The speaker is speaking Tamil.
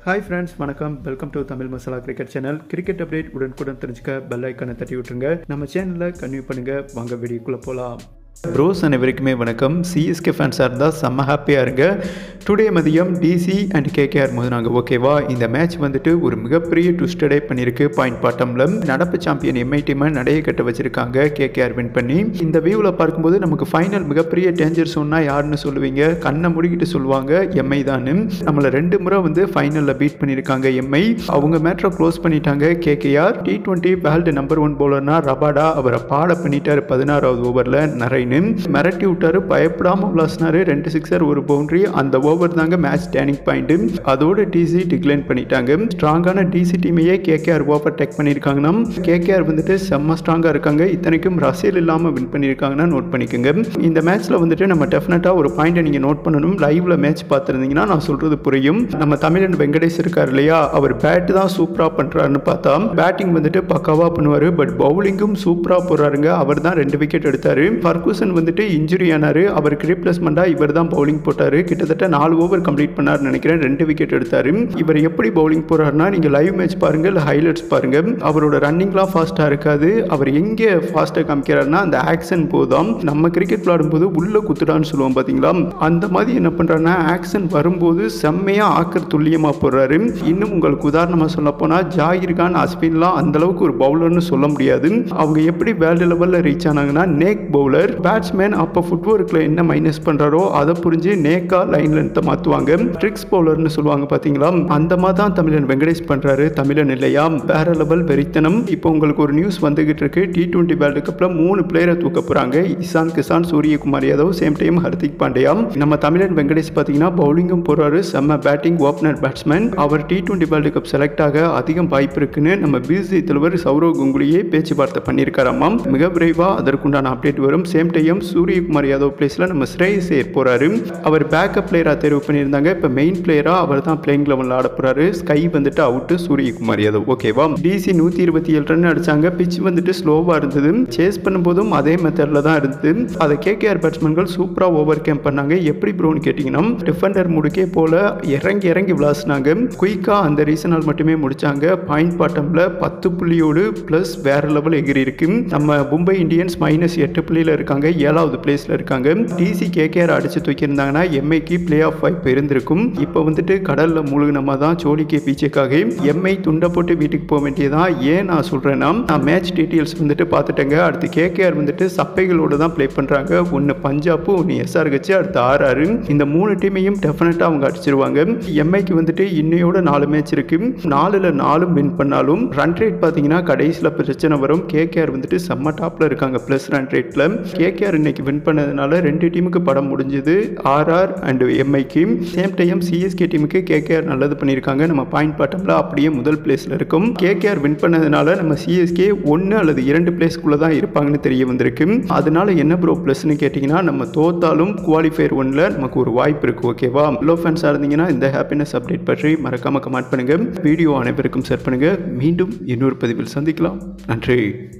ஹாய் ஃப்ரெண்ட்ஸ் வணக்கம் welcome to Tamil Masala cricket channel cricket update உடனுக்குடன் தெரிஞ்சுக்க பெல் ஐக்கானை தட்டி விட்டுருங்க நம்ம சேனலில் கன்வியூ பண்ணுங்க வாங்க வீடியோக்குள்ளே போகலாம் ப்ரோஸ் அனைவருக்குமே வணக்கம் சிஎஸ்கே ஃபேன்ஸாக இருந்தால் செம்ம ஹாப்பியாக இருங்க டுடே மதியம் டிசி அண்ட் கேகேஆர் மோதினாங்க ஓகேவா இந்த மேட்ச் வந்துட்டு ஒரு மிகப்பெரிய ட்விஸ்டடே பண்ணியிருக்கு பாயிண்ட் பாட்டமில் நடப்பு சாம்பியன் எம்ஐ டீமை நடைய கட்ட வச்சிருக்காங்க கேகேஆர் வின் பண்ணி இந்த வியூவில் பார்க்கும்போது நமக்கு ஃபைனல் மிகப்பெரிய டேஞ்சர் சொன்னால் யாருன்னு சொல்லுவீங்க கண்ணை முடிக்கிட்டு சொல்லுவாங்க எம்ஐ தானு நம்மளை ரெண்டு முறை வந்து ஃபைனலில் பீட் பண்ணியிருக்காங்க எம்ஐ அவங்க மேட்ரை க்ளோஸ் பண்ணிட்டாங்க KKR T twenty world number one பவுலர்னா ரபாடா அவரை பாட பண்ணிட்டார் பதினாறாவது ஓவரில் நரைன்னு மிரட்டி விட்டாரு பயப்படாமல் விளாசினாரு ரெண்டு சிக்ஸர் ஒரு பவுண்டரி அந்த ஓவர் தாங்க மேட்ச் டேனிங் பாயிண்ட் அதோட டிசி டிக்ளைன் பண்ணிட்டாங்க ஸ்ட்ராங்கான டிசி டீமையே கேகேஆர் ஓவர் டேக் பண்ணியிருக்காங்கன்னா கேகேஆர் வந்துட்டு செம்ம ஸ்ட்ராங்காக இருக்காங்க இத்தனைக்கும் ரசியல் இல்லாமல் வின் பண்ணியிருக்காங்கன்னா நோட் பண்ணிக்கோங்க இந்த மேட்ச்சில் வந்துட்டு நம்ம டெஃபினட்டாக ஒரு பாயிண்ட்டை நீங்கள் நோட் பண்ணணும் லைவ்ல மேட்ச் பார்த்துருந்தீங்கன்னா நான் சொல்கிறது புரியும் நம்ம தமிழன் வெங்கடேஷ் இருக்கார் இல்லையா அவர் பேட் தான் சூப்பராக பண்ணுறாருன்னு பார்த்தா பேட்டிங் வந்துட்டு பக்காவாக பண்ணுவார் பட் பவுலிங்கும் சூப்பராக போடுறாருங்க அவர் தான் ரெண்டு விக்கெட் எடுத்தார் ஃபர்கூசன் வந்துட்டு இன்ஜுரி ஆனார் அவருக்கு ரீப்ளேஸ்மெண்ட்டாக இவர் தான் பவுலிங் போட்டார் கிட்டத்தட்ட நாலு ஓவர் கம்ப்ளீட் பண்ணார்னு நினைக்கிறேன் ரெண்டு விக்கெட் எடுத்தார் இவர் எப்படி பவுலிங் போடுறாருன்னா நீங்கள் லைவ் மேட்ச் பாருங்க இல்லை ஹைலைட்ஸ் பாருங்க அவரோட ரன்னிங்லாம் ஃபாஸ்ட்டாக இருக்காது அவர் எங்கே ஃபாஸ்ட்டாக காமிக்கிறாருன்னா அந்த ஆக்ஷன் போதும் நம்ம கிரிக்கெட் விளாடும்போது உள்ள குத்துடான்னு சொல்லுவோம் பார்த்தீங்களா அந்த மாதிரி என்ன பண்ணுறாருன்னா ஆக்ஷன் வரும்போது செம்மையாக ஆக்கர் துல்லியமாக போடுறாரு இன்னும் உங்களுக்கு உதாரணமாக சொல்ல போனால் ஜாகிர் கான் அஸ்வின்லாம் அந்த அளவுக்கு ஒரு பவுலர்னு சொல்ல முடியாது அவங்க எப்படி வேர்ல்டு லெவலில் ரீச் ஆனாங்கன்னா நேக் பவுலர் பேட்ஸ்மேன் அப்போ ஃபுட்ஒர்க்கில் என்ன மைனஸ் பண்ணுறாரோ அதை புரிஞ்சு நேக்கா லைன் லென்த்தை மாற்றுவாங்க ட்ரிக்ஸ் பவுலர்னு சொல்லுவாங்க பார்த்தீங்களா அந்த மாதிரி தான் தமிழன் வெங்கடேஷ் பண்ணுறாரு தமிழன் இல்லையா வேற லெவல் வெறித்தனம் இப்போ உங்களுக்கு ஒரு நியூஸ் வந்துகிட்டு இருக்கு டி டுவெண்ட்டி வேர்ல்டு கப்பில் மூணு பிளேயரை தூக்க போகிறாங்க இசான் கிசான் சூரியகுமார் யாதவ் சேம் டைம் ஹர்திக் பாண்டியா நம்ம தமிழன் வெங்கடேஷ் பார்த்தீங்கன்னா பவுலிங்கும் போகிறாரு செம்ம பேட்டிங் ஓப்பனர் பேட்ஸ்மேன் அவர் T twenty world cup select ஆக அதிகம் வாய்ப்பு இருக்குன்னு நம்ம பிசி தலைவர் சௌரவ் கங்குலியே பேச்சுவார்த்தை பண்ணியிருக்காராமாம் மிக விரைவாக அதற்குண்டான அப்டேட் வரும் சேம் டைம் சூரியகுமார் யாதவ் பிளேஸில் நம்ம ஸ்ரேயஸ் ஐயர் போகிறாரு அவர் பேக்கப் பிளேயராக தேர்வு பண்ணியிருந்தாங்க இப்போ மெயின் பிளேயராக அவர் தான் பிளேயிங் லெவலில் ஆட போகிறாரு ஸ்கை வந்துட்டு அவுட்டு சூரியகுமார் யாதவ் ஓகேவா டிசி நூற்றி இருபத்தி ஏழு ரன் அடிச்சாங்க பிச் வந்துட்டு ஸ்லோவாக இருந்தது சேஸ் பண்ணும்போதும் அதே மெத்தடில் தான் இருந்தது அதை கேகேஆர் பேட்ஸ்மேன்கள் சூப்பராக ஓவர் கேம் பண்ணாங்க எப்படி ப்ரோன்னு கேட்டிங்கன்னா டிஃபெண்டர் முடுக்கே போல இறங்கி இறங்கி விளாசினாங்க குயிக்காக அந்த ரீசனால் மட்டுமே முடிச்சாங்க பாயிண்ட் பாட்டமில் பத்து புள்ளியோடு ப்ளஸ் வேற லெவல் எகிரி இருக்கு நம்ம மும்பை இந்தியன்ஸ் மைனஸ் எட்டு புள்ளியில் இருக்காங்க ஏழாவது பிளேஸில் இருக்காங்க டிசி கேகேஆர் அடிச்சு தூக்கியிருந்தாங்கன்னா எம்ஐக்கு பிளே ஆஃப் வாய்ப்பு இருந்திருக்கும் இப்போ வந்துட்டு கடலில் மூழ்கினமா தான் சோழிக்கே பீச்சுக்காக எம்ஐ துண்டை போட்டு வீட்டுக்கு போக வேண்டியதான் ஏன் நான் சொல்கிறேன்னா நான் மேட்ச் டீட்டெயில்ஸ் வந்துட்டு பார்த்துட்டேங்க அடுத்து கேகேஆர் வந்துட்டு சப்பைகளோடு தான் ப்ளே பண்ணுறாங்க ஒன்று பஞ்சாப் ஒன்று எஸ்ஆர்ஹெச் அடுத்து ஆர்ஆர் இந்த மூணு டீமையும் டெஃபினட்டாக அவங்க அடிச்சிருவாங்க எம்ஐக்கு வந்துட்டு இன்னையோட நாலு மேட்ச் இருக்கு நாலுல நாலும் வின் பண்ணாலும் ரன் ரேட் பார்த்தீங்கன்னா கடைசியில் பிரச்சனை வரும் கேகேஆர் வந்துட்டு செம்ம டாப்பில் இருக்காங்க ப்ளஸ் ரன் ரேட்டில் கேகேஆர் இன்னைக்கு வின் பண்ணதுனால ரெண்டு டீமுக்கு படம் முடிஞ்சது ஆர்ஆர் அண்ட் எம்ஐக்கு சேம் டைம் சிஎஸ்கே டீமுக்கு கேகேஆர் நல்லது பண்ணியிருக்காங்க நம்ம பாயிண்ட் பாட்டமில் அப்படியே முதல் பிளேஸில் இருக்கும் கேகேஆர் வின் பண்ணதுனால நம்ம சிஎஸ்கே ஒன்று அல்லது இரண்டு பிளேஸ்க்குள்ளே தான் இருப்பாங்கன்னு தெரிய வந்திருக்கு அதனால என்ன ப்ரோ ப்ளஸ்னு கேட்டிங்கன்னா நம்ம தோத்தாலும் குவாலிஃபயர் ஒன்ல நமக்கு ஒரு வாய்ப்பு இருக்குது ஓகேவா லோ ஃபேன்ஸாக இருந்தீங்கன்னா இந்த ஹாப்பினஸ் அப்டேட் பற்றி மறக்காமல் கமெண்ட் பண்ணுங்கள் வீடியோ அனைவருக்கும் ஷேர் பண்ணுங்கள் மீண்டும் இன்னொரு பதிவில் சந்திக்கலாம் நன்றி